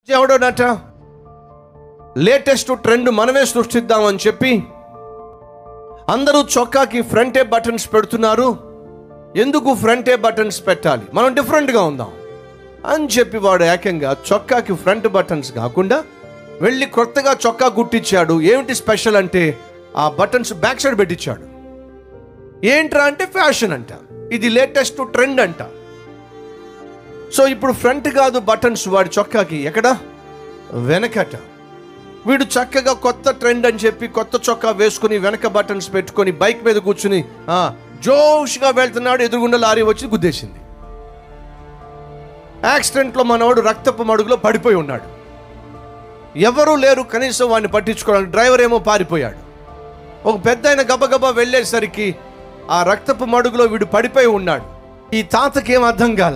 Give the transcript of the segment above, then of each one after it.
ఎవడోనట latest trend మనమే సృష్టిద్దామని చెప్పి అందరూ చొక్కాకి ఫ్రంటే బటన్స్ పెడుతున్నారు ఎందుకు ఫ్రంటే బటన్స్ పెట్టాలి మనం డిఫరెంట్గా ఉందాం అని చెప్పి వాడు ఏకంగా చొక్కాకి ఫ్రంట్ బటన్స్ కాకుండా వెళ్ళి కొత్తగా చొక్కా కుట్టించాడు ఏమిటి స్పెషల్ అంటే ఆ బటన్స్ బ్యాక్ సైడ్ పెట్టించాడు ఏంట్రా అంటే ఫ్యాషన్ అంట ఇది లేటెస్ట్ ట్రెండ్ అంట సో ఇప్పుడు ఫ్రంట్ కాదు బటన్స్ వాడి చొక్కాకి ఎక్కడ వెనకట వీడు చక్కగా కొత్త ట్రెండ్ అని చెప్పి కొత్త చొక్కా వేసుకుని వెనక బటన్స్ పెట్టుకొని బైక్ మీద కూర్చుని ఆ, జోష్గా వెళ్తున్నాడు ఎదురుగుండా లారీ వచ్చి గుద్దేసింది యాక్సిడెంట్లో మనవాడు రక్తపు మడుగులో పడిపోయి ఉన్నాడు ఎవరూ లేరు కనీసం వాడిని పట్టించుకోవడానికి డ్రైవర్ ఏమో పారిపోయాడు ఒక పెద్ద ఆయన గబగబా వెళ్ళేసరికి ఆ రక్తపు మడుగులో వీడు పడిపోయి ఉన్నాడు ఈ తాతకి ఏం అర్థం కాల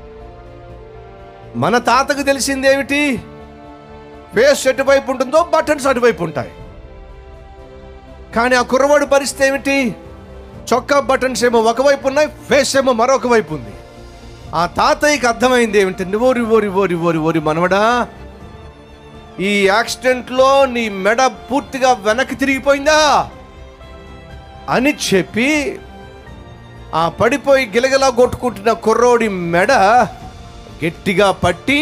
మన తాతకు తెలిసిందేమిటి ఫేస్ ఎటువైపు ఉంటుందో బటన్స్ అటువైపు ఉంటాయి కానీ ఆ కుర్రవాడు పరిస్థితి ఏమిటి చొక్కా బటన్స్ ఏమో ఒకవైపు ఉన్నాయి ఫేస్ ఏమో మరొక వైపు ఉంది ఆ తాతయ్యకి అర్థమైంది ఏమిటండి ఓరి ఓరి ఓరి ఓరి ఓరి మనవడా ఈ యాక్సిడెంట్లో నీ మెడ పూర్తిగా వెనక్కి తిరిగిపోయిందా అని చెప్పి ఆ పడిపోయి గిలగిలా కొట్టుకుంటున్న కుర్రోడి మెడ గట్టిగా పట్టి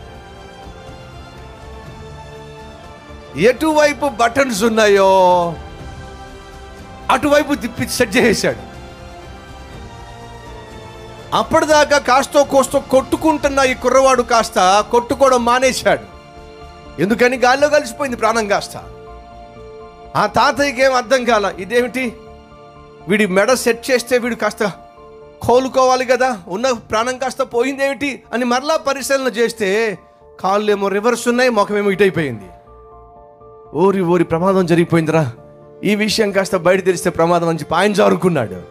ఎటువైపు బటన్స్ ఉన్నాయో అటువైపు తిప్పి సెట్ చేసేశాడు అప్పటిదాకా కాస్తో కోస్తో కొట్టుకుంటున్న ఈ కుర్రవాడు కాస్త కొట్టుకోవడం మానేశాడు ఎందుకని గాల్లో కలిసిపోయింది ప్రాణం కాస్త ఆ తాతయ్యకి ఏం అర్థం కాల ఇదేమిటి వీడి మెడ సెట్ చేస్తే వీడు కాస్త కోలుకోవాలి కదా ఉన్న ప్రాణం కాస్త పోయిందేమిటి అని మరలా పరిశీలన చేస్తే కాళ్ళు ఏమో రివర్స్ ఉన్నాయి ముఖమేమో ఇటైపోయింది ఓరి ఓరి ప్రమాదం జరిగిపోయిందిరా ఈ విషయం కాస్త బయట తెలిస్తే ప్రమాదం అని చెప్పి ఆయన జారుకున్నాడు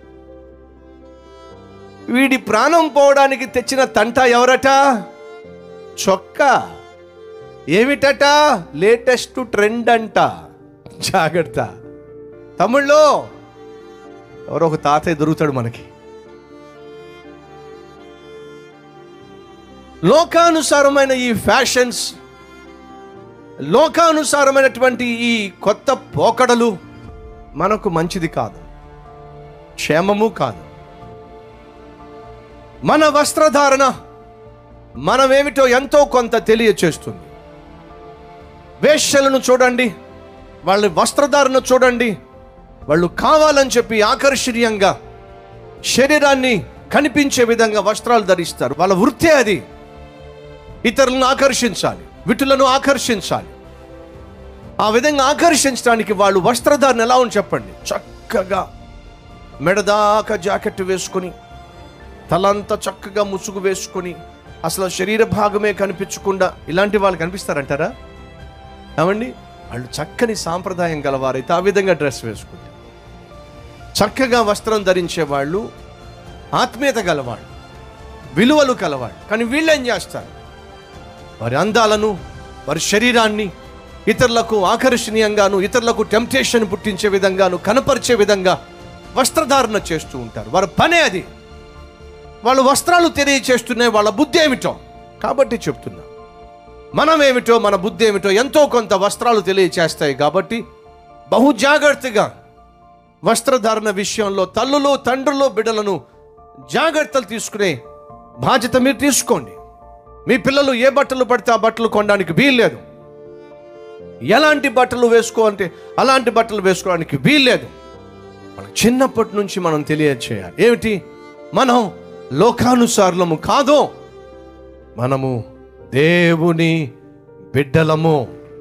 వీడి ప్రాణం పోవడానికి తెచ్చిన తంట ఎవరట చొక్కా ఏమిటట లేటెస్ట్ ట్రెండ్ అంట జాగ్రత్త తమిళ్లో ఎవరో ఒక తాతయ్య దొరుకుతాడు మనకి లోకానుసారమైన ఈ ఫ్యాషన్స్ లోకానుసారమైనటువంటి ఈ కొత్త పోకడలు మనకు మంచిది కాదు క్షేమము కాదు మన వస్త్రధారణ మనమేమిటో ఎంతో కొంత తెలియచేస్తుంది వేశ్యలను చూడండి వాళ్ళ వస్త్రధారణ చూడండి వాళ్ళు కావాలని చెప్పి ఆకర్షణీయంగా శరీరాన్ని కనిపించే విధంగా వస్త్రాలు ధరిస్తారు వాళ్ళ వృత్తే అది ఇతరులను ఆకర్షించాలి విటులను ఆకర్షించాలి ఆ విధంగా ఆకర్షించడానికి వాళ్ళు వస్త్రధారణ ఎలా ఉంది చెప్పండి చక్కగా మెడదాకా జాకెట్ వేసుకొని తలంతా చక్కగా ముసుగు వేసుకొని అసలు శరీర భాగమే కనిపించకుండా ఇలాంటి వాళ్ళు కనిపిస్తారంటారా ఏమండి వాళ్ళు చక్కని సాంప్రదాయం గలవారైతే ఆ విధంగా డ్రెస్ వేసుకుంటారు చక్కగా వస్త్రం ధరించే వాళ్ళు ఆత్మీయత గలవాళ్ళు విలువలు కలవాళ్ళు కానీ వీళ్ళు ఏం చేస్తారు వారి అందాలను వారి శరీరాన్ని ఇతరులకు ఆకర్షణీయంగాను ఇతరులకు టెంప్టేషన్ పుట్టించే విధంగాను కనపరిచే విధంగా వస్త్రధారణ చేస్తూ ఉంటారు వారి పనే అది వాళ్ళు వస్త్రాలు తెలియచేస్తున్నాయి వాళ్ళ బుద్ధి ఏమిటో కాబట్టి చెప్తున్నా మనం ఏమిటో మన బుద్ధి ఏమిటో ఎంతో కొంత వస్త్రాలు తెలియచేస్తాయి కాబట్టి బహు జాగ్రత్తగా వస్త్రధారణ విషయంలో తల్లులు తండ్రులు బిడ్డలను జాగ్రత్తలు తీసుకునే బాధ్యత మీరు తీసుకోండి మీ పిల్లలు ఏ బట్టలు పడితే ఆ బట్టలు కొనడానికి వీల్లేదు ఎలాంటి బట్టలు వేసుకోవాలంటే అలాంటి బట్టలు వేసుకోవడానికి వీల్లేదు మనం చిన్నప్పటి నుంచి మనం తెలియచేయాలి ఏమిటి మనం లోకానుసారులము కాదు మనము దేవుని బిడ్డలము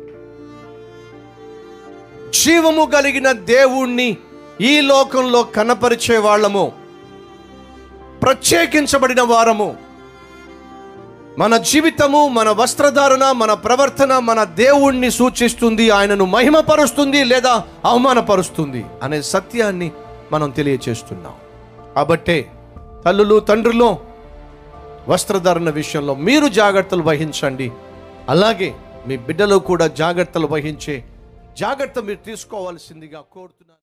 జీవము కలిగిన దేవుణ్ణి ఈ లోకంలో కనపరిచే వాళ్ళము ప్రత్యేకించబడిన వారము మన జీవితము మన వస్త్రధారణ మన ప్రవర్తన మన దేవుణ్ణి సూచిస్తుంది ఆయనను మహిమపరుస్తుంది లేదా అవమానపరుస్తుంది అనే సత్యాన్ని మనం తెలియచేస్తున్నాం కాబట్టే తల్లులు తండ్రులు వస్త్రధారణ విషయంలో మీరు జాగ్రత్తలు వహించండి అలాగే మీ బిడ్డలు కూడా జాగ్రత్తలు వహించే జాగ్రత్త మీరు తీసుకోవాల్సిందిగా కోరుతున్నాను